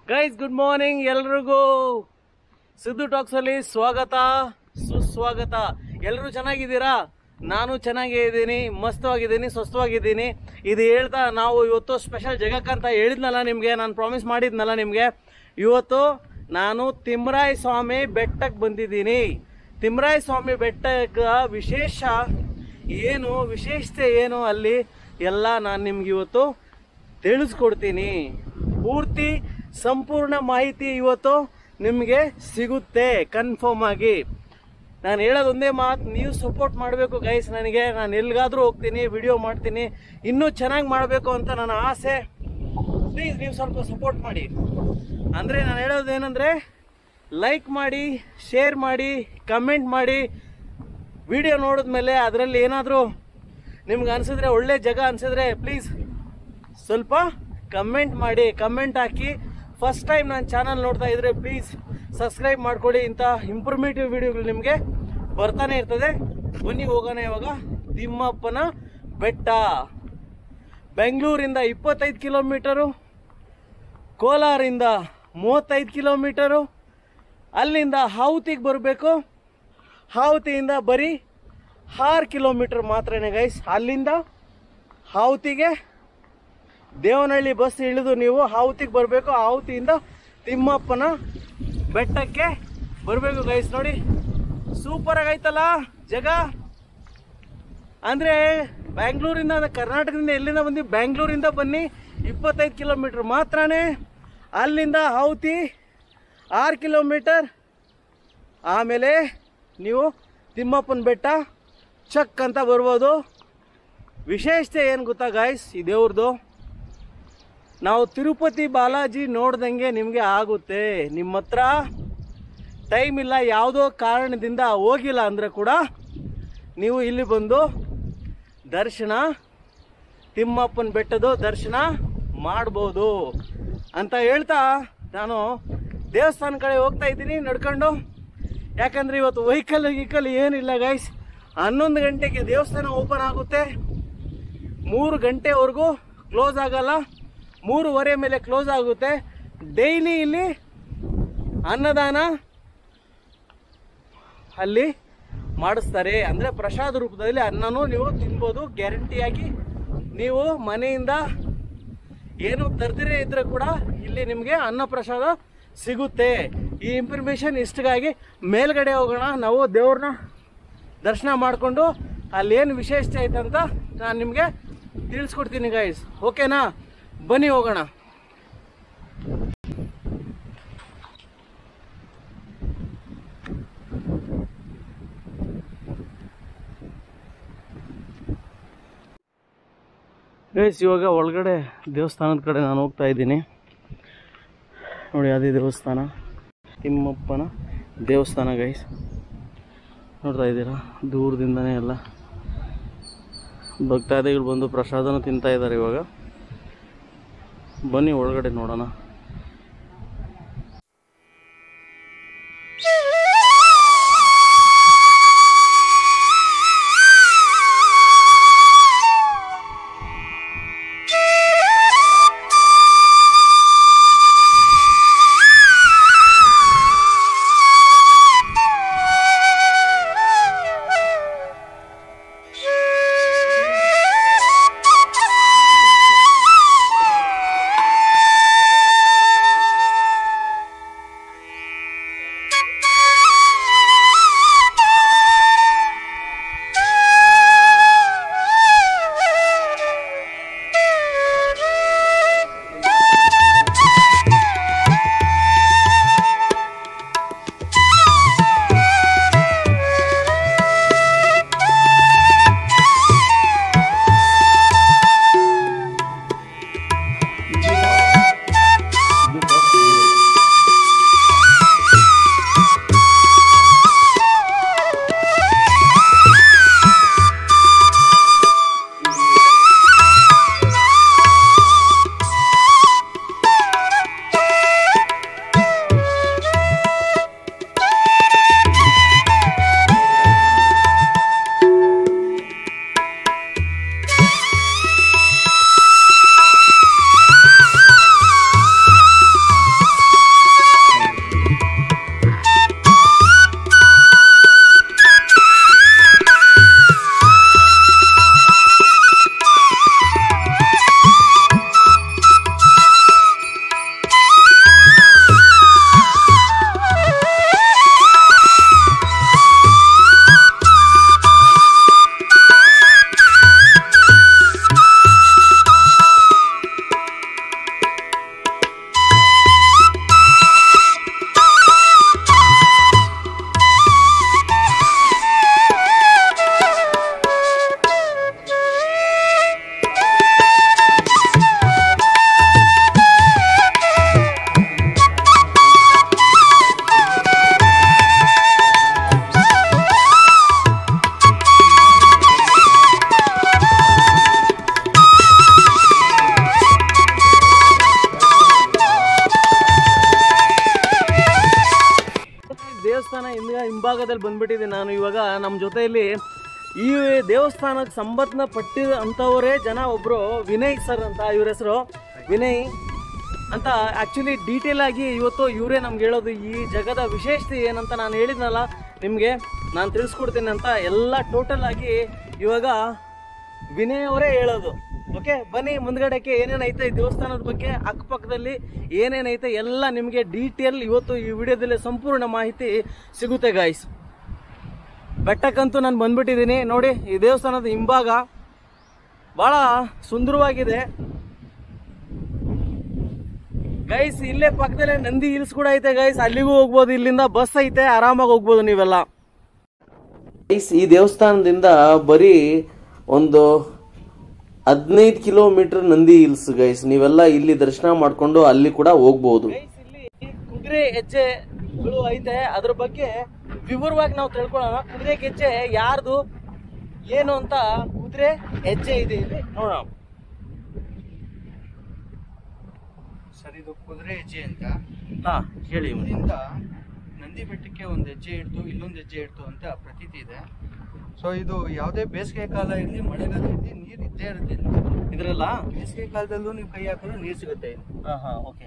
Guys good morning ಎಲ್ರಿಗೂ ಸಿದ್ದು ಟಾಕ್ಸಲ್ಲಿ ಸ್ವಾಗತ ಸುಸ್ವಾಗತ ಎಲ್ಲರೂ ಚೆನ್ನಾಗಿದ್ದೀರಾ ನಾನು ಚೆನ್ನಾಗೇ ಇದ್ದೀನಿ ಮಸ್ತವಾಗಿದ್ದೀನಿ ಸ್ವಸ್ಥವಾಗಿದ್ದೀನಿ ಇದು ಹೇಳ್ತಾ ನಾವು ಇವತ್ತು ಸ್ಪೆಷಲ್ ಜಗಕ್ಕಂತ ಹೇಳಿದ್ನಲ್ಲ ನಿಮಗೆ ನಾನು ಪ್ರಾಮಿಸ್ ಮಾಡಿದ್ನಲ್ಲ ನಿಮಗೆ ಇವತ್ತು ನಾನು ತಿಮ್ರಾಯ ಸ್ವಾಮಿ ಬೆಟ್ಟಕ್ಕೆ ಬಂದಿದ್ದೀನಿ ತಿಮ್ರಾಯ ಸ್ವಾಮಿ ಬೆಟ್ಟಕ್ಕೆ ವಿಶೇಷ ಏನು ವಿಶೇಷತೆ ಏನು ಅಲ್ಲಿ ಎಲ್ಲ ನಾನು ನಿಮ್ಗೆ ಇವತ್ತು ತಿಳಿಸ್ಕೊಡ್ತೀನಿ ಪೂರ್ತಿ ಸಂಪೂರ್ಣ ಮಾಹಿತಿ ಇವತ್ತು ನಿಮಗೆ ಸಿಗುತ್ತೆ ಕನ್ಫರ್ಮ್ ಆಗಿ ನಾನು ಹೇಳೋದೊಂದೇ ಮಾತು ನೀವು ಸಪೋರ್ಟ್ ಮಾಡಬೇಕು ಗೈಸ್ ನನಗೆ ನಾನು ಎಲ್ಲಿಗಾದ್ರೂ ಹೋಗ್ತೀನಿ ವಿಡಿಯೋ ಮಾಡ್ತೀನಿ ಇನ್ನೂ ಚೆನ್ನಾಗಿ ಮಾಡಬೇಕು ಅಂತ ನನ್ನ ಆಸೆ ಪ್ಲೀಸ್ ನೀವು ಸ್ವಲ್ಪ ಸಪೋರ್ಟ್ ಮಾಡಿ ಅಂದರೆ ನಾನು ಹೇಳೋದು ಏನಂದರೆ ಲೈಕ್ ಮಾಡಿ ಶೇರ್ ಮಾಡಿ ಕಮೆಂಟ್ ಮಾಡಿ ವಿಡಿಯೋ ನೋಡಿದ್ಮೇಲೆ ಅದರಲ್ಲಿ ಏನಾದರೂ ನಿಮ್ಗೆ ಅನಿಸಿದ್ರೆ ಒಳ್ಳೆ ಜಾಗ ಅನಿಸಿದ್ರೆ ಪ್ಲೀಸ್ ಸ್ವಲ್ಪ ಕಮೆಂಟ್ ಮಾಡಿ ಕಮೆಂಟ್ ಹಾಕಿ ಫಸ್ಟ್ ಟೈಮ್ ನನ್ನ ಚಾನಲ್ ನೋಡ್ತಾ ಇದ್ರೆ ಪ್ಲೀಸ್ ಸಬ್ಸ್ಕ್ರೈಬ್ ಮಾಡ್ಕೊಳ್ಳಿ ಇಂಥ ಇಂಪ್ರೂಮೇಟಿವ್ ವಿಡಿಯೋಗಳು ನಿಮಗೆ ಬರ್ತಾನೆ ಇರ್ತದೆ ಬನ್ನಿ ಹೋಗೋಣ ಇವಾಗ ತಿಮ್ಮಪ್ಪನ ಬೆಟ್ಟ ಬೆಂಗಳೂರಿಂದ ಇಪ್ಪತ್ತೈದು ಕಿಲೋಮೀಟರು ಕೋಲಾರಿಂದ ಮೂವತ್ತೈದು ಕಿಲೋಮೀಟರು ಅಲ್ಲಿಂದ ಹಾವುತಿಗೆ ಬರಬೇಕು ಹಾವುತಿಯಿಂದ ಬರೀ ಆರು ಕಿಲೋಮೀಟರ್ ಮಾತ್ರನೇ ಗೈಸ್ ಅಲ್ಲಿಂದ ಹಾವುತಿಗೆ ದೇವನಹಳ್ಳಿ ಬಸ್ ಇಳಿದು ನೀವು ಹಾವುತಿಗೆ ಬರಬೇಕು ಹಾವುತಿಯಿಂದ ತಿಮ್ಮಪ್ಪನ ಬೆಟ್ಟಕ್ಕೆ ಬರಬೇಕು ಗೈಸ್ ನೋಡಿ ಸೂಪರ್ ಆಗೈತಲ್ಲ ಜಗ ಅಂದರೆ ಬ್ಯಾಂಗ್ಳೂರಿಂದ ಅಂದ್ರೆ ಕರ್ನಾಟಕದಿಂದ ಎಲ್ಲಿಂದ ಬಂದು ಬ್ಯಾಂಗ್ಳೂರಿಂದ ಬನ್ನಿ ಇಪ್ಪತ್ತೈದು ಕಿಲೋಮೀಟ್ರ್ ಮಾತ್ರನೇ ಅಲ್ಲಿಂದ ಹಾವುತಿ ಆರು ಕಿಲೋಮೀಟರ್ ಆಮೇಲೆ ನೀವು ತಿಮ್ಮಪ್ಪನ ಬೆಟ್ಟ ಚಕ್ ಅಂತ ಬರ್ಬೋದು ವಿಶೇಷತೆ ಏನು ಗೊತ್ತಾ ಗಾಯ್ಸ್ ಈ ದೇವ್ರದ್ದು ನಾವು ತಿರುಪತಿ ಬಾಲಾಜಿ ನೋಡ್ದಂಗೆ ನಿಮಗೆ ಆಗುತ್ತೆ ನಿಮ್ಮ ಹತ್ರ ಟೈಮ್ ಇಲ್ಲ ಯಾವುದೋ ಕಾರಣದಿಂದ ಹೋಗಿಲ್ಲ ಅಂದರೆ ಕೂಡ ನೀವು ಇಲ್ಲಿ ಬಂದು ದರ್ಶನ ತಿಮ್ಮಪ್ಪನ ಬೆಟ್ಟದ ದರ್ಶನ ಮಾಡ್ಬೋದು ಅಂತ ಹೇಳ್ತಾ ನಾನು ದೇವಸ್ಥಾನ ಕಡೆ ಹೋಗ್ತಾ ಇದ್ದೀನಿ ನಡ್ಕೊಂಡು ಯಾಕಂದರೆ ಇವತ್ತು ವೆಹಿಕಲ್ ಗಿಕಲ್ ಏನಿಲ್ಲ ಗೈಸ್ ಹನ್ನೊಂದು ಗಂಟೆಗೆ ದೇವಸ್ಥಾನ ಓಪನ್ ಆಗುತ್ತೆ ಮೂರು ಗಂಟೆವರೆಗೂ ಕ್ಲೋಸ್ ಆಗಲ್ಲ ಮೂರುವರೆ ಮೇಲೆ ಕ್ಲೋಸ್ ಆಗುತ್ತೆ ಡೈಲಿ ಇಲ್ಲಿ ಅನ್ನದಾನ ಅಲ್ಲಿ ಮಾಡಿಸ್ತಾರೆ ಅಂದರೆ ಪ್ರಸಾದ ರೂಪದಲ್ಲಿ ಅನ್ನನೂ ನೀವು ತಿನ್ಬೋದು ಗ್ಯಾರಂಟಿಯಾಗಿ ನೀವು ಮನೆಯಿಂದ ಏನು ತರ್ದಿರೇ ಇದ್ರೆ ಕೂಡ ಇಲ್ಲಿ ನಿಮಗೆ ಅನ್ನ ಪ್ರಸಾದ ಸಿಗುತ್ತೆ ಈ ಇನ್ಫಾರ್ಮೇಷನ್ ಇಷ್ಟಗಾಗಿ ಮೇಲ್ಗಡೆ ಹೋಗೋಣ ನಾವು ದೇವ್ರನ್ನ ದರ್ಶನ ಮಾಡಿಕೊಂಡು ಅಲ್ಲೇನು ವಿಶೇಷತೆ ಐತಂತ ನಾನು ನಿಮಗೆ ತಿಳಿಸ್ಕೊಡ್ತೀನಿ ಗೈಸ್ ಓಕೆನಾ ಬನ್ನಿ ಹೋಗೋಣ ಗೈಸ್ ಇವಾಗ ಒಳಗಡೆ ದೇವಸ್ಥಾನದ ಕಡೆ ನಾನು ಹೋಗ್ತಾ ಇದ್ದೀನಿ ನೋಡಿ ಅದೇ ದೇವಸ್ಥಾನ ತಿಮ್ಮಪ್ಪನ ದೇವಸ್ಥಾನ ಗೈಸ್ ನೋಡ್ತಾ ಇದ್ದೀರಾ ದೂರದಿಂದನೇ ಎಲ್ಲ ಭಕ್ತಾದಿಗಳು ಬಂದು ಪ್ರಸಾದನ ತಿಂತಾ ಇದ್ದಾರೆ ಇವಾಗ ಬನ್ನಿ ಒಳಗಡೆ ನೋಡೋಣ Thank you. ಹಿಂದ ಹಿಂಭಾಗದಲ್ಲಿ ಬಂದ್ಬಿಟ್ಟಿದ್ದೀನಿ ನಾನು ಇವಾಗ ನಮ್ಮ ಜೊತೆಯಲ್ಲಿ ಈ ದೇವಸ್ಥಾನಕ್ಕೆ ಸಂಬಂಧ ಪಟ್ಟಿದ ಅಂಥವರೇ ಜನ ಒಬ್ಬರು ವಿನಯ್ ಸರ್ ಅಂತ ಇವ್ರ ಹೆಸರು ವಿನಯ್ ಅಂತ ಆ್ಯಕ್ಚುಲಿ ಡೀಟೇಲ್ ಆಗಿ ಇವತ್ತು ಇವರೇ ನಮ್ಗೆ ಹೇಳೋದು ಈ ಜಗದ ವಿಶೇಷತೆ ಏನಂತ ನಾನು ಹೇಳಿದ್ನಲ್ಲ ನಿಮಗೆ ನಾನು ತಿಳಿಸ್ಕೊಡ್ತೀನಿ ಅಂತ ಎಲ್ಲ ಟೋಟಲ್ ಆಗಿ ಇವಾಗ ವಿನಯ್ ಅವರೇ ಹೇಳೋದು ಓಕೆ ಬನ್ನಿ ಮುಂದ್ಗಡೆಗೆ ಏನೇನೈತೆ ಈ ದೇವಸ್ಥಾನದ ಬಗ್ಗೆ ಅಕ್ಕಪಕ್ಕದಲ್ಲಿ ಏನೇನೈತೆ ಎಲ್ಲ ನಿಮಗೆ ಡೀಟೇಲ್ ಇವತ್ತು ಈ ವಿಡಿಯೋದಲ್ಲಿ ಸಂಪೂರ್ಣ ಮಾಹಿತಿ ಸಿಗುತ್ತೆ ಗಾಯ್ಸ್ ಬೆಟ್ಟಕ್ಕಂತೂ ನಾನು ಬಂದ್ಬಿಟ್ಟಿದ್ದೀನಿ ನೋಡಿ ಈ ದೇವಸ್ಥಾನದ ಹಿಂಭಾಗ ಭಾಳ ಸುಂದರವಾಗಿದೆ ಗೈಸ್ ಇಲ್ಲೇ ಪಕ್ಕದಲ್ಲೇ ನಂದಿ ಹಿಲ್ಸ್ ಕೂಡ ಐತೆ ಗೈಸ್ ಅಲ್ಲಿಗೂ ಹೋಗ್ಬೋದು ಇಲ್ಲಿಂದ ಬಸ್ ಐತೆ ಆರಾಮಾಗಿ ಹೋಗ್ಬೋದು ನೀವೆಲ್ಲ ಗೈಸ್ ಈ ದೇವಸ್ಥಾನದಿಂದ ಬರೀ ಒಂದು ಹದಿನೈದು ಕಿಲೋಮೀಟರ್ ನಂದಿ ಹಿಲ್ಸ್ ಗೈಸ್ ನೀವೆಲ್ಲ ಇಲ್ಲಿ ದರ್ಶನ ಮಾಡ್ಕೊಂಡು ಅಲ್ಲಿ ಕೂಡ ಹೋಗ್ಬೋದು ಇಲ್ಲಿ ಕುದುರೆ ಹೆಜ್ಜೆಗಳು ಐತೆ ಅದ್ರ ಬಗ್ಗೆ ವಿವರವಾಗಿ ನಾವು ತಿಳ್ಕೊಳ್ಳೋಣ ಕುದುರೆ ಹೆಜ್ಜೆ ಯಾರ್ದು ಏನು ಅಂತ ಕುದುರೆ ಹೆಜ್ಜೆ ಇದೆ ಇಲ್ಲಿ ನೋಡೋಣ ಸರ್ ಇದು ಕುದುರೆ ಹೆಜ್ಜೆ ಅಂತ ಹಾ ಹೇಳಿ ಇಲ್ಲಿಂದ ನಂದಿ ಬೆಟ್ಟಕ್ಕೆ ಒಂದು ಹೆಜ್ಜೆ ಇಡ್ತು ಇಲ್ಲೊಂದು ಹೆಜ್ಜೆ ಇಡ್ತು ಅಂತ ಪ್ರತೀತಿ ಇದೆ ಸೊ ಇದು ಯಾವುದೇ ಬೇಸಿಗೆ ಕಾಲ ಇರಲಿ ಮಳೆಗಾಲ ಇರಲಿ ನೀರು ಇದ್ದೇ ಇರುತ್ತೆ ಇಲ್ಲಿ. ಇದ್ರಲ್ಲ ಬೇಸಿಗೆ ಕಾಲದಲ್ಲೂ ನೀವು ಕೈ ಹಾಕಿದ್ರೆ ನೀರು ಸಿಗುತ್ತೆ ಇಲ್ಲಿ. ಹಾ ಹಾ ಓಕೆ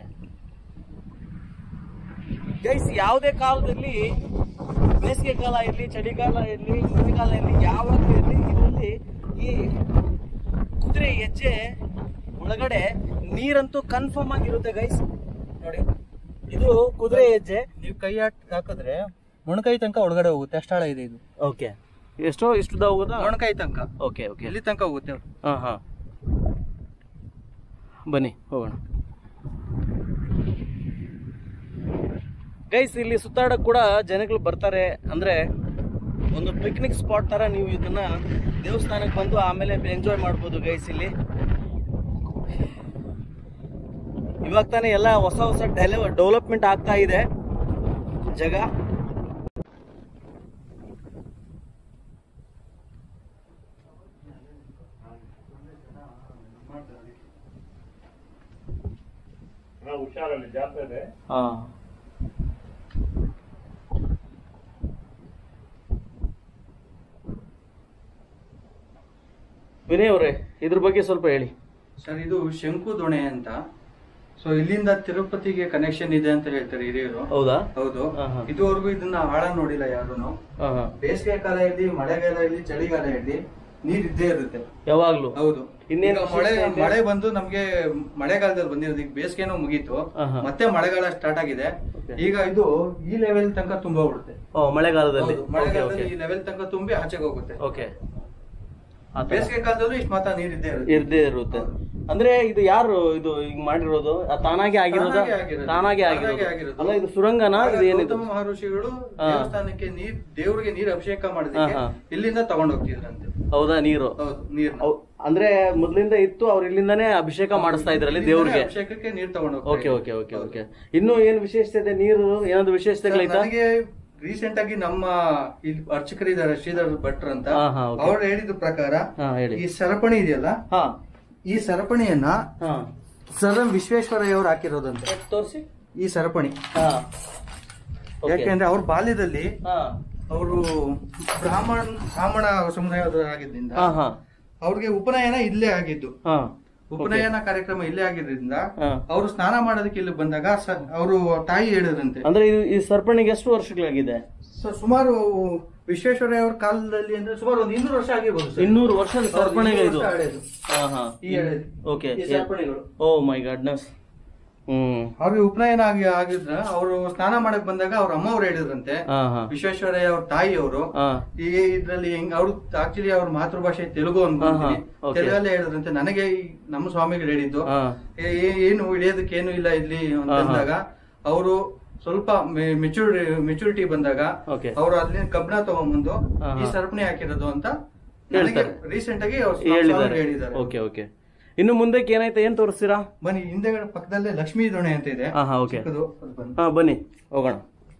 ಗೈಸ್ ಯಾವುದೇ ಕಾಲದಲ್ಲಿ ಬೇಸಿಗೆ ಕಾಲ ಇರಲಿ ಚಳಿಗಾಲ ಇರಲಿ ಮಳೆಗಾಲ ಇರಲಿ ಯಾವಾಗ ಇರಲಿ ಇದರಲ್ಲಿ ಈ ಕುದುರೆ ಹೆಜ್ಜೆ ಒಳಗಡೆ ನೀರಂತೂ ಕನ್ಫರ್ಮ್ ಆಗಿರುತ್ತೆ ಗೈಸ್ ನೋಡಿ ಇದು ಕುದುರೆ ಹೆಜ್ಜೆ ನೀವು ಕೈ ಹಾಕ್ ಹಾಕಿದ್ರೆ ಮೊಣಕೈ ತನಕ ಒಳಗಡೆ ಹೋಗುತ್ತೆ ಅಷ್ಟಾಳ ಇದೆ ಇದು ಓಕೆ ಎಷ್ಟೋ ಇಷ್ಟುದ ಹೋಗುದಾ ಮೊಣಕೈ ತನಕ ಓಕೆ ಓಕೆ ಎಲ್ಲಿ ತನಕ ಹೋಗುತ್ತೆ ಹಾಂ ಹಾಂ ಬನ್ನಿ ಹೋಗೋಣ ಗೈಸ್ ಇಲ್ಲಿ ಸುತ್ತಾಡಕ್ ಕೂಡ ಜನಗಳು ಬರ್ತಾರೆ ಅಂದ್ರೆ ಒಂದು ಪಿಕ್ನಿಕ್ ಸ್ಪಾಟ್ ತರ ನೀವು ಇದನ್ನ ದೇವಸ್ಥಾನಕ್ಕೆ ಬಂದು ಆಮೇಲೆ ಎಂಜಾಯ್ ಮಾಡ್ಬೋದು ಗೈಸ್ ಇಲ್ಲಿ ಇವಾಗ ತಾನೇ ಎಲ್ಲ ಹೊಸ ಹೊಸ ಡೆವಲಪ್ಮೆಂಟ್ ಆಗ್ತಾ ಇದೆ ಜಗ ಹಾ ವಿನಯ್ ಅವರೇ ಇದ್ರ ಬಗ್ಗೆ ಸ್ವಲ್ಪ ಹೇಳಿ ಸರ್ ಇದು ಶಂಕು ದೋಣೆ ಅಂತ ಸೊ ಇಲ್ಲಿಂದ ತಿರುಪತಿಗೆ ಕನೆಕ್ಷನ್ ಇದೆ ಅಂತ ಹೇಳ್ತಾರೆ ಹಿರಿಯರು ಹೌದಾ ಹೌದು ಹಾ, ಹಾ. ಇದುವರೆಗೂ ಇದನ್ನ ಆಳ ನೋಡಿಲ್ಲ ಯಾರು ಹಾ ಹಾ ಬೇಸಿಗೆ ಕಾಲ ಇರಲಿ ಮಳೆಗಾಲ ಇರಲಿ ಚಳಿಗಾಲ ಇರಲಿ ನೀರ್ ಇದ್ದೇ ಇರುತ್ತೆ ಯಾವಾಗ್ಲೂ ಹೌದು ಇನ್ನೇನು ಈಗ ಮಳೆ ವಿಶೇಷತೆ ಇದೆ? ಮಳೆ ಬಂದು ನಮ್ಗೆ ಮಳೆಗಾಲದಲ್ಲಿ ಬಂದಿರೋದು ಈಗ ಬೇಸಿಗೆನೂ ಮುಗೀತು ಹಾ, ಹಾ. ಮತ್ತೆ ಮಳೆಗಾಲ ಸ್ಟಾರ್ಟ್ ಆಗಿದೆ Okay. ಈಗ ಇದು ಈ ಲೆವೆಲ್ ತನಕ ತುಂಬ ಬಿಡುತ್ತೆ ಓ ಮಳೆಗಾಲದಲ್ಲಿ ಹೌದು, ಮಳೆಗಾಲದಲ್ಲಿ ಈ ಲೆವೆಲ್ ತನಕ ತುಂಬಿ ಆಚೆಗೆ ಹೋಗುತ್ತೆ ಓಕೆ ಬೇಸಿಗೆ ಕಾಲದಲ್ಲೂ ಇಷ್ಟು ಮಾತ್ರ ನೀರ್ ಇದ್ದೇ ಇರುತ್ತೆ ಇರ್ದೇ ಇರುತ್ತೆ ಅಂದ್ರೆ ಇದು ಯಾರು ಇದು ಹಿಂಗ್ ಮಾಡಿರೋದು ಆ ತಾನಾಗೆ ಆಗಿರೋದ ತಾನಾಗೆ ಆಗಿರೋದು. ತಾನಾಗೆ ತಾನಾಗೆ ಆಗಿರೋದು ಆಗಿರೋದು. ಅಲ್ಲ ಇದು ಸುರಂಗನ ಆಗ ಇದು ಏನಿದು ಗೌತಮ ಮಹರ್ಷಿಗಳು ಹಾ. ದೇವಸ್ಥಾನಕ್ಕೆ ನೀರ್ ದೇವ್ರಿಗೆ ನೀರ್ ಅಭಿಷೇಕ ಮಾಡೋದಕ್ಕೆ ಹಾ, ಹಾ. ಇಲ್ಲಿಂದ ತಗೊಂಡ್ ಹೋಗ್ತಿದ್ರಂತೆ ಹೌದಾ ನೀರು ಹೌದು ನೀರ್ ಅವ್- ಅಂದ್ರೆ ಮೊದ್ಲಿಂದ ಇತ್ತು ಅವ್ರ ಇಲ್ಲಿಂದಾನೇ ಅಭಿಷೇಕ ಮಾಡಿಸ್ತಾ ಇದ್ರಲ್ಲಿ ದೇವ್ರಿಗೆ ಅಭಿಷೇಕಕ್ಕೆ ನೀರ್ ತಗೊಂಡ್ ಓಕೆ ಓಕೆ ಓಕೆ ಓಕೆ ಇನ್ನು ಏನ್ ವಿಶೇಷತೆ ಇದೆ ನೀರು ಏನಾದ್ರು ವಿಶೇಷತೆಗಳೈತಾ ನನಗೆ ರೀಸೆಂಟ್ ಆಗಿ ನಮ್ಮ ಇಲ್ಲಿ ಅರ್ಚಕರಿದ್ದಾರೆ ಶ್ರೀಧರ್ ಭಟ್ರು ಅಂತ ಹಾ, ಹಾ, okay. ಅವ್ರು ಹೇಳಿದ ಪ್ರಕಾರ ಹಾ ಹೇಳಿ ಈ ಸರಪಣಿ ಇದೆಯಲ್ಲ ಹಾ ಈ ಸರಪಣಿಯನ್ನ ಹಾ ಸರ್ ಎಂ ವಿಶ್ವೇಶ್ವರಯ್ಯ ಅವ್ರು ಹಾಕಿರೋದಂತೆ ತೋರಿಸಿ ಈ ಸರಪಣಿ ಹಾ Okay. ಯಾಕೆಂದ್ರೆ ಅವ್ರ ಬಾಲ್ಯದಲ್ಲಿ ಹಾ ಅವರು ಬ್ರಾಹ್ಮಣ ಬ್ರಾಹ್ಮಣ ಸಮುದಾಯದವರಾಗಿದ್ದರಿಂದ ಹಾ ಹಾ ಅವ್ರಿಗೆ ಉಪನಯನ ಇಲ್ಲೇ ಆಗಿದ್ದು ಹಾ ಉಪನಯನ ಕಾರ್ಯಕ್ರಮ ಇಲ್ಲೇ ಆಗಿದ್ರಿಂದ ಹಾ. ಅವರು ಸ್ನಾನ ಮಾಡೋದಕ್ಕೆ ಇಲ್ಲಿ ಬಂದಾಗ ಅವರು ತಾಯಿ ಹೇಳಿದ್ರಂತೆ ಅಂದ್ರೆ ಇದು ಈ ಸರ್ಪಣಿಗೆ ಎಷ್ಟು ವರ್ಷಗಳಾಗಿದೆ ಸೊ ಸುಮಾರು ವಿಶ್ವೇಶ್ವರಯ್ಯ ಅವ್ರ ಕಾಲದಲ್ಲಿ ಅಂದ್ರೆ ಸುಮಾರು ಒಂದು ಇನ್ನೂರು ವರ್ಷ ಆಗಿರ್ಬೋದು ಸರ್. ಇನ್ನೂರು ವರ್ಷ ಹೌದು, ಸರ್ಪಣಿಗೆ ಇನ್ನೂರು ಇದು ವರ್ಷ ಹಳೇದು. ಹಾ ಹಾ ಈ ಹಳೇದು. ಓಕೆ ಈ ಸರಪಣಿಗಳು ಓ ಮೈ ಗಾಡ್ನೆಸ್ ಹ್ಮ್ ಅವ್ರಿಗೆ ಉಪನಯನ ಆಗಿ ಆಗಿದ್ರ ಅವರು ಸ್ನಾನ ಮಾಡಕ್ ಬಂದಾಗ ಅವ್ರ ಅಮ್ಮ ಅವ್ರು ಹೇಳಿದ್ರಂತೆ ಹಾ ಹಾ ವಿಶ್ವೇಶ್ವರಯ್ಯ ಅವ್ರ ತಾಯಿ ಅವರು ಹಾ ಈ ಇದ್ರಲ್ಲಿ ಹೆಂಗ್ ಅವ್ರು ಆಕ್ಚುಲಿ ಅವ್ರ ಮಾತೃಭಾಷೆ ತೆಲುಗು ಅನ್ಕೊಂತೀನಿ ಹಾ, ಹಾ, okay. ತೆಲುಗಲ್ಲೇ ಹೇಳಿದ್ರಂತೆ ನನಗೆ ಈ ನಮ್ಮ ಸ್ವಾಮಿಗಳು ಹೇಳಿದ್ದು ಹಾ ಏ- ಏ- ಏನು ಇಳಿಯೋದಕ್ಕೆ ಏನು ಇಲ್ಲ ಇಲ್ಲಿ ಅಂತ ಹಾ, ಹಾ. ಅಂದಾಗ ಅವರು ಸ್ವಲ್ಪ ಮೆಚೂರಿ ಮೆಚುರಿಟಿ ಬಂದಾಗ ಓಕೆ ಅವರು ಅಲ್ಲಿ ಕಬ್ಬಿಣ ತಗೊಂಡ್ಬಂದು ಹಾ, ಈ ಹಾ. ಸರಪಣಿ ಹಾಕಿರೋದು ಅಂತ ನನಗೆ ಹೇಳ್ತಾರೆ. ರೀಸೆಂಟ್ ಆಗಿ ಅವ್ರ ಸ್ವಾಮಿಗಳು ಹೇಳಿದ್ದಾರೆ ಹೇಳಿದ್ದಾರೆ ಓಕೆ ಓಕೆ ಇನ್ನು ಮುಂದಕ್ಕೆ ಏನಾಯ್ತು ಏನ್ ತೋರಿಸ್ತೀರಾ ಬನ್ನಿ ಹಿಂದೆಗಡೆ ಪಕ್ಕದಲ್ಲೇ ಲಕ್ಷ್ಮೀ ದೊಣೆ ಅಂತ ಇದೆ ಹಾ ಹಾ ಓಕೆ ಚಿಕ್ಕದು, ಅದು ಬನ್ನಿ. ಹಾ ಬನ್ನಿ ಹೋಗೋಣ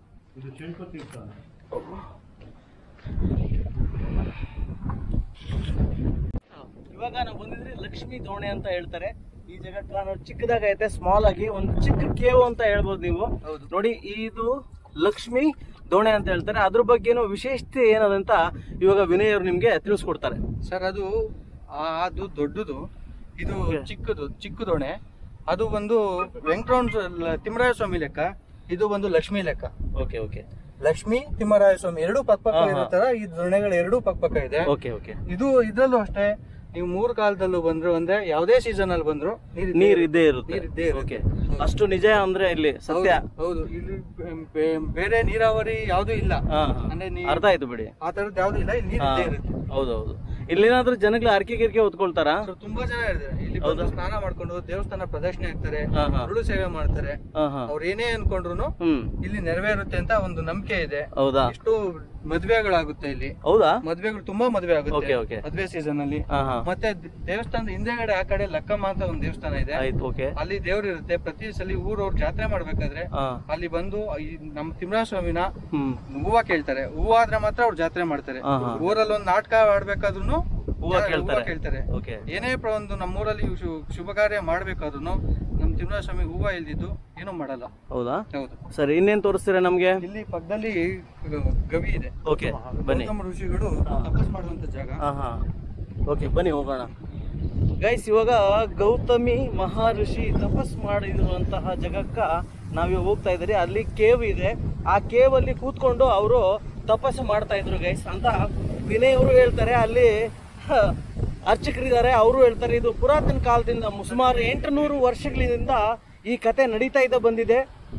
ಇವಾಗ ನಾವು ಬಂದಿದ್ರೆ ಲಕ್ಷ್ಮೀ ದೋಣೆ ಅಂತ ಹೇಳ್ತಾರೆ ಈ ಜಗತ್ತ ನೋಡಿ ಚಿಕ್ಕದಾಗ ಐತೆ ಸ್ಮಾಲ್ ಆಗಿ ಒಂದು ಚಿಕ್ಕ ಕೇವ್ ಅಂತ ಹೇಳ್ಬೋದು ನೀವು ಹೌದು. ನೋಡಿ ಇದು ಲಕ್ಷ್ಮಿ ದೋಣೆ ಅಂತ ಹೇಳ್ತಾರೆ ಅದ್ರ ಬಗ್ಗೆನೂ ವಿಶೇಷತೆ ಏನದಂತ ಇವಾಗ ವಿನಯ್ ಅವರು ನಿಮ್ಗೆ ತಿಳಿಸ್ಕೊಡ್ತಾರೆ ಸರ್ ಅದು ಆ- ಅದು ದೊಡ್ಡದು ಇದು Okay. ಚಿಕ್ಕದು ಚಿಕ್ಕ ದೋಣೆ ಅದು ಬಂದು ವೆಂಕಟರಮಣ ತಿಮ್ಮರಾಯ ಸ್ವಾಮಿ ಲೆಕ್ಕ ಇದು ಬಂದು ಲಕ್ಷ್ಮಿ ಲೆಕ್ಕ ಓಕೆ ಓಕೆ ಲಕ್ಷ್ಮಿ ತಿಮ್ಮರಾಯ ಸ್ವಾಮಿ ಎರಡೂ ಪಕ್ಕ ಪಕ್ಕ ಹಾ, ಹಾ. ಇರೋ ತರ ಈ ದೊಣ್ಣೆಗಳು ಎರಡೂ ಪಕ್ಕ ಪಕ್ಕ ಇದೆ ಓಕೆ ಓಕೆ ಇದು ಇದ್ರಲ್ಲೂ ಅಷ್ಟೇ ನೀವು ಮೂರು ಕಾಲದಲ್ಲೂ ಬಂದ್ರು ಅಂದ್ರೆ ಯಾವುದೇ ಸೀಸನ್ ಅಲ್ಲಿ ಬಂದ್ರು ನೀರ್ ನೀರ್ ಇದ್ದೇ ಇರುತ್ತೆ ನೀರ್ ಇದ್ದೇ ಓಕೆ ಇರುತ್ತೆ. ಅಷ್ಟು ನಿಜ ಅಂದ್ರೆ ಇಲ್ಲಿ ಸತ್ಯ ಹೌದು, ಹೌದು ಇಲ್ಲಿ ಬೆ- ಬೆ- ಬೇರೆ ನೀರಾವರಿ ಯಾವ್ದು ಇಲ್ಲ ಹಾ, ಹಾ. ಅಂದ್ರೆ ನೀ- ಅರ್ಥ ಆಯ್ತು ಬಿಡಿ ಆ ತರದ್ ಯಾವ್ದು ಇಲ್ಲ ಇಲ್ಲಿ ನೀರ್ ಹಾ, ಇದ್ದೇ ಇರುತ್ತೆ ಹೌದೌದು ಇಲ್ಲೇನಾದ್ರೂ ಜನಗಳು ಅರ್ಕೆ ಗಿರ್ಕೆ ಹೊತ್ಕೊಳ್ತಾರಾ So, ತುಂಬಾ ಜನ ಇದ್ದಾರೆ ಇಲ್ಲಿ ಬಂದು ಹೌದಾ? ಸ್ನಾನ ಮಾಡ್ಕೊಂಡು ದೇವಸ್ಥಾನ ಪ್ರದಕ್ಷಿಣೆ ಆಗ್ತಾರೆ ಹಾ, ಹಾ. ಉರುಳು ಸೇವೆ ಮಾಡ್ತಾರೆ ಹಾ ಹಾ ಅವ್ರು ಏನೇ ಅನ್ಕೊಂಡ್ರು ಹ್ಮ್ ಇಲ್ಲಿ ನೆರವೇರುತ್ತೆ ಅಂತ ಒಂದು ನಂಬಿಕೆ ಇದೆ ಹೌದಾ ಎಷ್ಟು ಮದ್ವೆಗಳಾಗುತ್ತೆ ಇಲ್ಲಿ ಹೌದಾ ಮದ್ವೆಗಳು ತುಂಬಾ ಮದ್ವೆ Okay, ಆಗುತ್ತೆ okay. ಮದ್ವೆ ಸೀಸನ್ ಅಲ್ಲಿ ಹಾ ಹಾ ಮತ್ತೆ ದ- ದೇವಸ್ಥಾನದ ಹಿಂದೆಗಡೆ ಆ ಕಡೆ ಲಕ್ಕಮ್ಮ ಅಂತ ಒಂದು ದೇವಸ್ಥಾನ ಇದೆ ಆಯ್ತು ಓಕೆ ಅಲ್ಲಿ ದೇವ್ರು ಇರುತ್ತೆ ಪ್ರತಿ ಸಲ ಊರವ್ರು ಜಾತ್ರೆ ಮಾಡ್ಬೇಕಾದ್ರೆ ಹಾ ಅಲ್ಲಿ ಬಂದು ಈ ನಮ್ಮ ತಿಮ್ಮರಾಜ ಸ್ವಾಮಿನ ಹ್ಮ್ ಹೂವ ಕೇಳ್ತಾರೆ ಹೂವ ಆದ್ರೆ ಮಾತ್ರ ಅವ್ರು ಜಾತ್ರೆ ಮಾಡ್ತಾರೆ ಹಾ, ಹಾ. ಊರಲ್ಲಿ ಒಂದು ನಾಟಕ ಆಡ್ಬೇಕಾದ್ರೂ ಹೂವ ಕೇಳ್ತಾರೆ ಕೇಳ್ತಾರೆ ಓಕೆ ಏನೇ ಪ್ರ- ಒಂದು ನಮ್ಮೂರಲ್ಲಿ ಶು- ಶುಭ ಕಾರ್ಯ ಮಾಡ್ಬೇಕಾದ್ರೂ ನಮ್ಮ ತಿಮ್ಮರಾಜ ಸ್ವಾಮಿ ಹೂವ ಇಲ್ದಿದ್ದು ಏನೂ ಮಾಡಲ್ಲ ಹೌದಾ ಹೌದು ಸರಿ ಇನ್ನೇನ್ ತೋರಿಸ್ತೀರಾ ನಮ್ಗೆ ಇಲ್ಲಿ ಪಕ್ಕದಲ್ಲಿ ಗವಿ ಇದೆ ಓಕೆ ಬನ್ನಿ ಗೌತಮ ಋಷಿಗಳು ತಪಸ್ ಮಾಡುವಂತ ಜಾಗ ಹಾ ಹಾ ಓಕೆ ಬನ್ನಿ ಹೋಗೋಣ ಗೈಸ್ ಇವಾಗ ಗೌತಮಿ ಮಹರ್ಷಿ ತಪಸ್ ಮಾಡಿರುವಂತಹ ಜಾಗಕ್ಕ ನಾವಿವಾಗ ಹೋಗ್ತಾ ಇದ್ದೀರಿ ಅಲ್ಲಿ ಕೇವ್ ಇದೆ ಆ ಕೇವ್ ಅಲ್ಲಿ ಕೂತ್ಕೊಂಡು ಅವರು ತಪಸ್ಸು ಮಾಡ್ತಾ ಇದ್ರು ಗೈಸ್ ಅಂತ ವಿನಯ್ ಅವರು ಹೇಳ್ತಾರೆ ಅಲ್ಲಿ ಹ, ಅರ್ಚಕರಿದ್ದಾರೆ ಅವರು ಹೇಳ್ತಾರೆ ಇದು ಪುರಾತನ ಕಾಲದಿಂದ ಸುಮಾರು ಎಂಟುನೂರು ವರ್ಷಗಳಿಂದ ಈ ಕತೆ ನಡೀತಾ ಇದ್ದ ಬಂದಿದೆ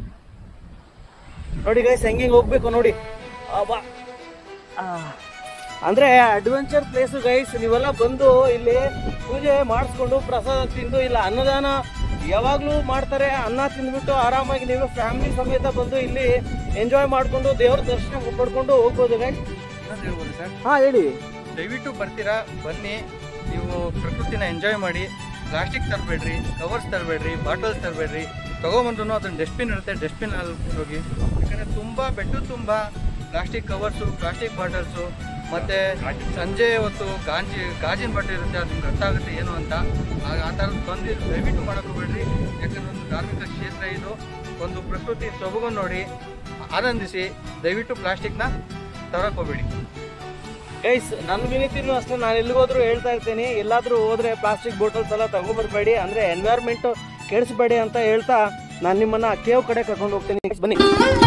ನೋಡಿ ಗೈಸ್ ಹೆಂಗೆ ಹೋಗ್ಬೇಕು ನೋಡಿ ಅಬ್ಬಾ. ಆ. ಅಂದ್ರೆ ಅಡ್ವೆಂಚರ್ ಪ್ಲೇಸ್ ಗೈಸ್ ನೀವೆಲ್ಲ ಬಂದು ಇಲ್ಲಿ ಪೂಜೆ ಮಾಡಿಸ್ಕೊಂಡು ಪ್ರಸಾದ ತಿಂದು ಇಲ್ಲ ಅನ್ನದಾನ ಯಾವಾಗ್ಲೂ ಮಾಡ್ತಾರೆ ಅನ್ನ ತಿಂದ್ಬಿಟ್ಟು ಆರಾಮಾಗಿ ನೀವು ಫ್ಯಾಮಿಲಿ ಸಮೇತ ಬಂದು ಇಲ್ಲಿ ಎಂಜಾಯ್ ಮಾಡ್ಕೊಂಡು ದೇವ್ರ ದರ್ಶನ ಪಡ್ಕೊಂಡು ಹೋಗ್ಬೋದು ಗೈಸ್ ಇನ್ನೊಂದು ಹೇಳ್ಬೋದು ಸರ್ ಹಾ ಹೇಳಿ ದಯವಿಟ್ಟು ಬರ್ತೀರಾ ಬನ್ನಿ ನೀವು ಪ್ರಕೃತಿನ ಎಂಜಾಯ್ ಮಾಡಿ ಪ್ಲಾಸ್ಟಿಕ್ ತರಬೇಡ್ರಿ ಕವರ್ಸ್ ತರಬೇಡ್ರಿ ಬಾಟಲ್ಸ್ ತರಬೇಡ್ರಿ ತಗೊಂಬಂದ್ರು ಅದನ್ನ ಡಸ್ಟ್ಬಿನ್ ಇರುತ್ತೆ ಡಸ್ಟ್ಬಿನ್ ಅಲ್ಲಿ ಹೋಗಿ ಯಾಕಂದ್ರೆ ತುಂಬಾ ಬೆಟ್ಟು ತುಂಬ ಪ್ಲಾಸ್ಟಿಕ್ ಕವರ್ಸು ಪ್ಲಾಸ್ಟಿಕ್ ಬಾಟಲ್ಸು ಮತ್ತೆ ಸಂಜೆ ಹೊತ್ತು ಗಾಂಜಿ ಗಾಜಿನ ಬಟ್ಟೆ ಇರುತ್ತೆ ಅದು ನಿಮ್ಗೆ ಅರ್ಥ ಆಗುತ್ತೆ ಏನು ಅಂತ ಆ- ಆ ಥರದ್ದು ಬಂದು ದಯವಿಟ್ಟು ಮಾಡಕ್ ಹೋಗ್ಬೇಡ್ರಿ ಯಾಕಂದ್ರೆ ಒಂದು ಧಾರ್ಮಿಕ ಕ್ಷೇತ್ರ ಇದು ಒಂದು ಪ್ರಕೃತಿ ಸೊಬಗನ್ನು ನೋಡಿ ಆನಂದಿಸಿ ದಯವಿಟ್ಟು ಪ್ಲಾಸ್ಟಿಕ್ನ ತರಕ್ ಹೋಗ್ಬೇಡಿ ಗೈಸ್ ನನ್ನ ವಿನತಿನೂ ಅಷ್ಟೇ ನಾನು ಎಲ್ಲಿಗೋದ್ರೂ ಹೇಳ್ತಾ ಇರ್ತೀನಿ ಎಲ್ಲಾದ್ರೂ ಹೋದ್ರೆ ಪ್ಲಾಸ್ಟಿಕ್ ಬಾಟಲ್ಸ್ ಎಲ್ಲ ತಗೊಂಡ್ಬರ್ಬೇಡಿ ಅಂದ್ರೆ ಎನ್ವೈರ್ಮೆಂಟ್ ಕೆಡಿಸ್ಬೇಡಿ ಅಂತ ಹೇಳ್ತಾ ನಾನು ನಿಮ್ಮನ್ನ ಕೇವ್ ಕಡೆ ಕರ್ಕೊಂಡು ಹೋಗ್ತೀನಿ ಬನ್ನಿ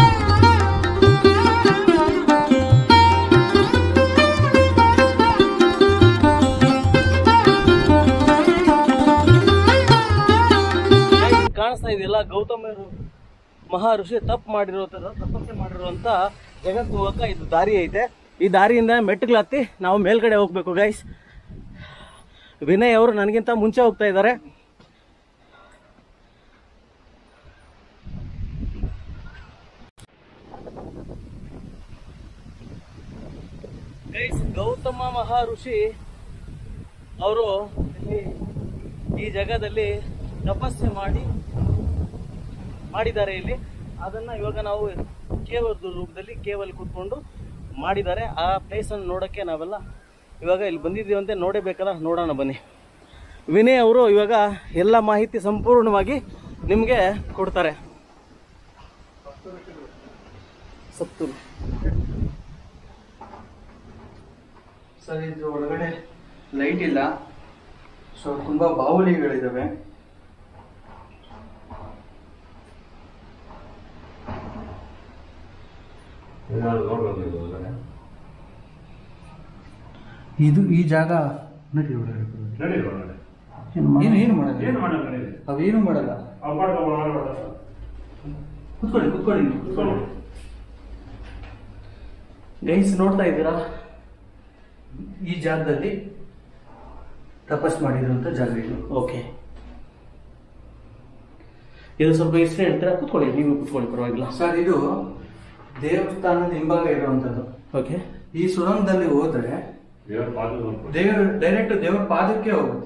Guys, ಕಾಣಿಸ್ತಾ ಇದೆಯಲ್ಲ ಗೌತಮ ಮಹರ್ಷಿ ತಪ್ಪು ಮಾಡಿರೋ ತಪಸ್ಸೆ ಮಾಡಿರುವಂತ ಜಗತ್ತು ಹೋಗಕ್ಕ ಇದು ದಾರಿ ಐತೆ ಈ ದಾರಿಯಿಂದ ಮೆಟ್ಟಿಗಳು ಹತ್ತಿ ನಾವು ಮೇಲ್ಗಡೆ ಹೋಗ್ಬೇಕು ಗೈಸ್ ವಿನಯ್ ಅವರು ನನಗಿಂತ ಮುಂಚೆ ಹೋಗ್ತಾ ಇದ್ದಾರೆ ಗೈಸ್ ಗೌತಮ ಮಹರ್ಷಿ ಅವರು ಈ ಜಾಗದಲ್ಲಿ ತಪಸ್ಸೆ ಮಾಡಿ ಮಾಡಿದ್ದಾರೆ ಇಲ್ಲಿ ಅದನ್ನ ಇವಾಗ ನಾವು ಕೇವಲದ ರೂಪದಲ್ಲಿ ಕೇವಲ ಕೂತ್ಕೊಂಡು ಮಾಡಿದ್ದಾರೆ ಆ ಪ್ಲೇಸ್ ಅನ್ನು ನೋಡೋಕ್ಕೆ ನಾವೆಲ್ಲ ಇವಾಗ ಇಲ್ಲಿ ಬಂದಿದ್ದೀವಂತೆ ನೋಡಬೇಕಲ್ಲ ನೋಡೋಣ ಬನ್ನಿ ವಿನಯ್ ಅವರು ಇವಾಗ ಎಲ್ಲ ಮಾಹಿತಿ ಸಂಪೂರ್ಣವಾಗಿ ನಿಮಗೆ ಕೊಡ್ತಾರೆ ಸತ್ತು ಸರ್ ಇದು ಒಳಗಡೆ ಲೈಟ್ ಇಲ್ಲ ಸೊ ತುಂಬಾ ಬಾವುಲಿಗಳಿದಾವೆ ಇದು ಈ ಜಾಗ ನಡಿ ಒಳಗಡೆ. ಏನು ಏನು ಮಾಡಲ್ಲ ಅವೇನು ಮಾಡಲ್ಲ ಕುತ್ಕೊಳ್ಳಿ ಕುತ್ಕೊಳ್ಳಿ ಕುತ್ಕೊಳ್ಳಿ ಗೈಸ್ ನೋಡ್ತಾ ಇದ್ದೀರಾ ಈ ಜಾಗದಲ್ಲಿ ತಪಸ್ ಮಾಡಿರುವಂತ ಜಾಗ ಇದು ಓಕೆ ಇದು ಸ್ವಲ್ಪ ಹೆಸರು ಹೇಳ್ತೀರಾ ಕುತ್ಕೊಳ್ಳಿ ನೀವು ಕುತ್ಕೊಳ್ಳಿ ಪರವಾಗಿಲ್ಲ ಸರ್ ಇದು ದೇವಸ್ಥಾನದ ಹಿಂಭಾಗ ಇರುವಂತದ್ದು ಓಕೆ ಈ ಸುರಂಗದಲ್ಲಿ ಹೋದ್ರೆ ದೇವ್ರ ಡೈರೆಕ್ಟ್ ದೇವ್ರ ಪಾದಕ್ಕೆ ಹೋಗುತ್ತೆ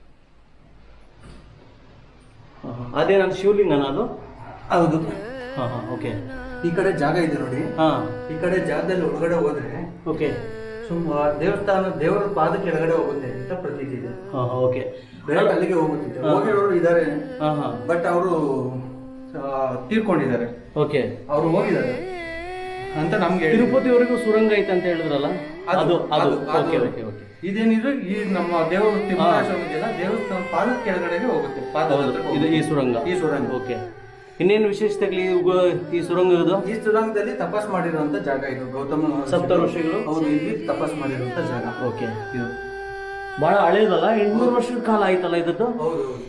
ಅದೇ ನನ್ನ ಶಿವಲಿಂಗನ ಅದು ಹೌದು ಹಾಂ ಹಾಂ ಓಕೆ ಈ ಕಡೆ ಜಾಗ ಇದೆ ನೋಡಿ ಹಾಂ ಈ ಕಡೆ ಜಾಗದಲ್ಲಿ ಒಳಗಡೆ ಹೋದ್ರೆ ಓಕೆ ಸುಮ್ಮ ದೇವಸ್ಥಾನ ದೇವರ ಪಾದ ಕೆಳಗಡೆ ಹೋಗುತ್ತೆ ಅಂತ ಪ್ರತೀತಿ ಇದೆ ಹಾಂ ಹಾಂ ಓಕೆ ಡೈರೆಕ್ಟ್ ಅಲ್ಲಿಗೆ ಹೋಗುತ್ತಿದೆ ಹಾ. ಹೋಗಿರೋರು ಇದ್ದಾರೆ ಹಾಂ ಹಾಂ ಬಟ್ ಅವರು ತೀರ್ಕೊಂಡಿದ್ದಾರೆ ಓಕೆ ಅವರು ಹೋಗಿದ್ದಾರೆ ಅಂತ ನಮ್ಗೆ ಹೇಳಿದ್ರು. ತಿರುಪತಿವರೆಗೂ ಸುರಂಗ ಐತೆ ಅಂತ ಹೇಳಿದ್ರಲ್ಲ ಅದು ಅದು ಓಕೆ ಅದು. ಓಕೆ ಓಕೆ ಇದೇನಿದ್ರು ಈ ನಮ್ಮ ದೇವರು ತಿಮ್ಮರಾಜ ಇದೆಯಲ್ಲ ದೇವಸ್ಥಾನ ಪಾದದ ಕೆಳಗಡೆಗೆ ಹೋಗುತ್ತೆ ಪಾದದ ಹೌದು ಹತ್ರಕ್ಕೆ ಇದು ಈ ಹೋಗುತ್ತೆ. ಸುರಂಗ ಈ ಸುರಂಗ ಓಕೆ ಇನ್ನೇನು ವಿಶೇಷತೆಗಳು ಈ ಉಗ- ಈ ಸುರಂಗದ್ದು ಈ ಸುರಂಗದಲ್ಲಿ ತಪಸ್ ಮಾಡಿರುವಂತ ಜಾಗ ಇದು ಗೌತಮ ಮಹರ್ಷಿಗಳು- ಸಪ್ತ ಋಷಿಗಳು? ಅವರು ಇಲ್ಲಿ ತಪಸ್ ಮಾಡಿರುವಂತ ಜಾಗ ಓಕೆ ಇದು ಬಹಳ ಹಳೇದಲ್ಲ ಎಂಟ್ನೂರು ವರ್ಷದ ಕಾಲ ಆಯ್ತಲ್ಲ ಇದದ್ದು ಹೌದು ಹೌದು.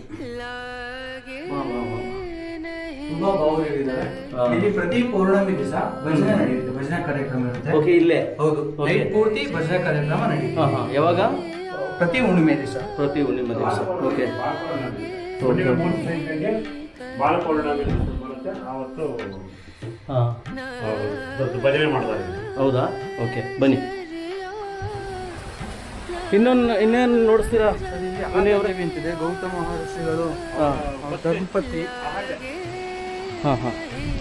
ತುಂಬಾ ಭಾವರಿದ್ದಾರೆ ಹಾ. ಇಲ್ಲಿ ಪ್ರತಿ ಪೌರ್ಣಮಿ ದಿವಸ ಭಜನೆ ನಡೆಯುತ್ತೆ ಭಜನೆ ಕಾರ್ಯಕ್ರಮ ಇರುತ್ತೆ ಓಕೆ ಇಲ್ಲೇ ಹೌದು Okay. ನೈಟ್ ಪೂರ್ತಿ ಭಜನೆ ಕಾರ್ಯಕ್ರಮ ನಡೆಯುತ್ತೆ ಹಾ ಹಾ ಯಾವಾಗ ಪ್ರತಿ ಹುಣ್ಣಿಮೆ ದಿವಸ ಪ್ರತಿ ಹುಣ್ಣಿಮೆ ದಿವಸ ಓಕೆ ಹುಣ್ಣಿಮೆ ಮೂರು ಸಂಖ್ಯೆಗೆ ಬಾಲಪೌರ್ಣಮಿ ಅಂತ ಬರುತ್ತೆ ಆವತ್ತು ಹಾ ಆ, ದೊಡ್ಡ ಭಜನೆ ಮಾಡ್ತಾರೆ ಹೌದಾ ಓಕೆ ಬನ್ನಿ ಇನ್ನೊಂದು ಇನ್ನೇನು ನೋಡಿಸ್ತೀರಾ ಮನೆಯವರಿಗೆ ಅಂತಿದೆ ಗೌತಮ ಮಹರ್ಷಿಗಳು ಹಾ ಅವ್ರ ದಂಪತಿ ಹಾಂ ಹಾಂ